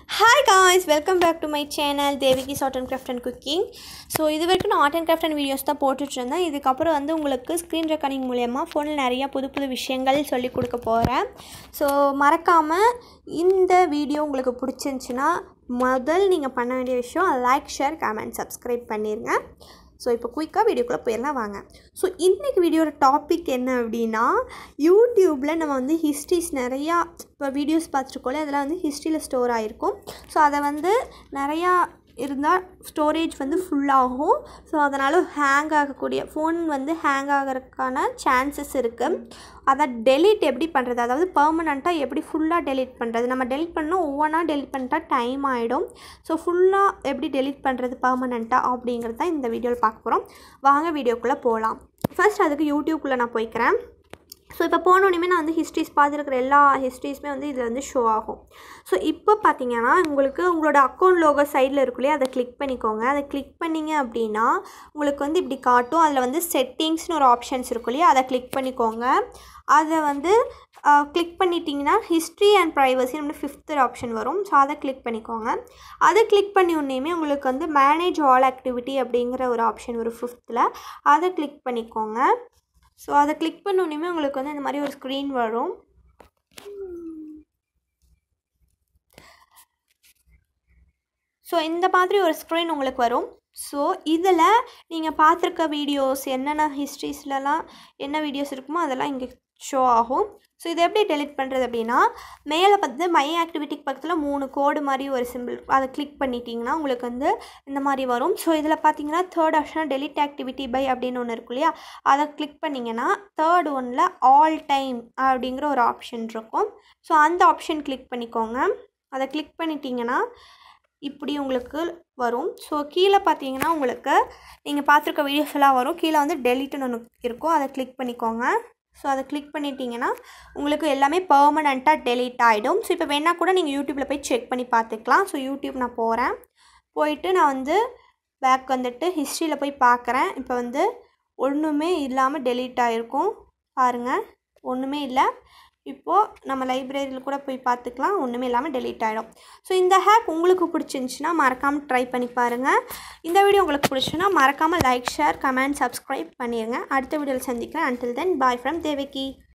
hi guys welcome back to my channel Devaki art and craft and cooking so இது வரைக்கும் நான் art and craft and videos தான் போட்டுட்ருந்தேன் இதுக்கப்புறம் வந்து உங்களுக்கு ஸ்க்ரீன் ரெக்கார்டிங் மூலயமா ஃபோனில் நிறையா புது புது விஷயங்கள் சொல்லி கொடுக்க போகிறேன் ஸோ மறக்காமல் இந்த வீடியோ உங்களுக்கு பிடிச்சிருந்துச்சின்னா முதல் நீங்கள் பண்ண வேண்டிய விஷயம் லைக் ஷேர் கமெண்ட் சப்ஸ்கிரைப் பண்ணிடுங்க ஸோ இப்போ குயிக்காக வீடியோக்குள்ளே போயிடலாம் வாங்க ஸோ இன்றைக்கி வீடியோட டாபிக் என்ன அப்படின்னா யூடியூப்பில் நம்ம வந்து ஹிஸ்ட்ரிஸ் நிறையா இப்போ வீடியோஸ் பார்த்துருக்கோம்ல அதெல்லாம் வந்து ஹிஸ்ட்ரியில் ஸ்டோர் ஆகிருக்கும் ஸோ அதை வந்து நிறையா இருந்தால் ஸ்டோரேஜ் வந்து ஃபுல்லாகும் ஸோ அதனால் ஹேங் ஆகக்கூடிய ஃபோன் வந்து ஹேங் ஆகிறதுக்கான சான்சஸ் இருக்குது அதை டெலீட் எப்படி பண்ணுறது அதாவது பர்மனண்ட்டாக எப்படி ஃபுல்லாக டெலீட் பண்ணுறது நம்ம டெலிட் பண்ணால் ஒவ்வொன்றா டெலிட் பண்ணிட்டா டைம் ஆகிடும் ஸோ ஃபுல்லாக எப்படி டெலீட் பண்ணுறது பர்மனண்ட்டாக அப்படிங்கிறது தான் இந்த வீடியோவில் பார்க்க போகிறோம் வாங்க வீடியோக்குள்ளே போகலாம் ஃபர்ஸ்ட் அதுக்கு யூடியூப்குள்ளே நான் போய்க்கிறேன் ஸோ இப்போ போனோடனே நான் வந்து ஹிஸ்ட்ரிஸ் பார்த்துருக்குற எல்லா ஹிஸ்ட்ரிஸுமே வந்து இதில் வந்து ஷோ ஆகும் ஸோ இப்போ பார்த்தீங்கன்னா உங்களுக்கு உங்களோட அக்கௌண்ட் லோகோ சைடில் இருக்குல்லையே அதை கிளிக் பண்ணிக்கோங்க அதை கிளிக் பண்ணிங்க அப்படின்னா உங்களுக்கு வந்து இப்படி காட்டும் அதில் வந்து செட்டிங்ஸ்னு ஒரு ஆப்ஷன்ஸ் இருக்கும் இல்லையா அதை கிளிக் பண்ணிக்கோங்க அதை வந்து கிளிக் பண்ணிட்டீங்கன்னா ஹிஸ்ட்ரி அண்ட் ப்ரைவசி நம்ம ஃபிஃப்த்து ஆப்ஷன் வரும் ஸோ அதை கிளிக் பண்ணிக்கோங்க அதை கிளிக் பண்ணி உடனேயுமே உங்களுக்கு வந்து மேனேஜ் ஆல் ஆக்டிவிட்டி அப்படிங்கிற ஒரு ஆப்ஷன் வரும் ஃபிஃப்த்தில் அதை கிளிக் பண்ணிக்கோங்க ஸோ அதை கிளிக் பண்ணோன்னே உங்களுக்கு வந்து இந்த மாதிரி ஒரு ஸ்க்ரீன் வரும் ஸோ இந்த மாதிரி ஒரு ஸ்க்ரீன் உங்களுக்கு வரும் ஸோ இதில் நீங்கள் பார்த்துருக்க வீடியோஸ் என்னென்ன ஹிஸ்ட்ரிஸ்லலாம் என்ன வீடியோஸ் இருக்குமோ அதெல்லாம் இங்கே ஷோ ஆகும் ஸோ இதை எப்படி டெலிட் பண்ணுறது அப்படின்னா மேலே பார்த்து மை ஆக்டிவிட்டிக்கு பக்கத்தில் மூணு கோடு மாதிரி ஒரு சிம்பிள் அதை கிளிக் பண்ணிட்டீங்கன்னா உங்களுக்கு வந்து இந்த மாதிரி வரும் ஸோ இதில் பார்த்தீங்கன்னா third option delete activity by அப்படின்னு ஒன்று இருக்கும் இல்லையா அதை கிளிக் பண்ணிங்கன்னா தேர்ட் ஒனில் ஆல் டைம் அப்படிங்கிற ஒரு ஆப்ஷன் இருக்கும் ஸோ அந்த ஆப்ஷன் கிளிக் பண்ணிக்கோங்க அதை கிளிக் பண்ணிட்டீங்கன்னா இப்படி உங்களுக்கு வரும் ஸோ கீழே பார்த்தீங்கன்னா உங்களுக்கு நீங்கள் பார்த்துருக்க வீடியோஸ் எல்லாம் வரும் கீழே வந்து டெலிட்னு ஒன்று இருக்கும் அதை கிளிக் பண்ணிக்கோங்க ஸோ அதை கிளிக் பண்ணிட்டீங்கன்னா உங்களுக்கு எல்லாமே பர்மனண்ட்டாக டெலீட் ஆகிடும் ஸோ இப்போ வேணால் கூட நீங்கள் யூடியூப்பில் போய் செக் பண்ணி பார்த்துக்கலாம் ஸோ யூடியூப் நான் போகிறேன் போயிட்டு நான் வந்து பேக் வந்துட்டு ஹிஸ்ட்ரியில் போய் பார்க்குறேன் இப்போ வந்து ஒன்றுமே இல்லாமல் டெலீட் ஆகிருக்கும் பாருங்கள் ஒன்றுமே இல்லை இப்போது நம்ம லைப்ரரியில் கூட போய் பார்த்துக்கலாம் ஒன்றுமே இல்லாமல் டெலீட் ஆகிடும் ஸோ இந்த ஹேக் உங்களுக்கு பிடிச்சிருந்துச்சின்னா மறக்காமல் ட்ரை பண்ணி பாருங்கள் இந்த வீடியோ உங்களுக்கு பிடிச்சுன்னா மறக்காமல் லைக் ஷேர் கமெண்ட் சப்ஸ்கிரைப் பண்ணிடுங்க அடுத்த வீடியோவில் சந்திக்கிறேன் until then bye from Devaki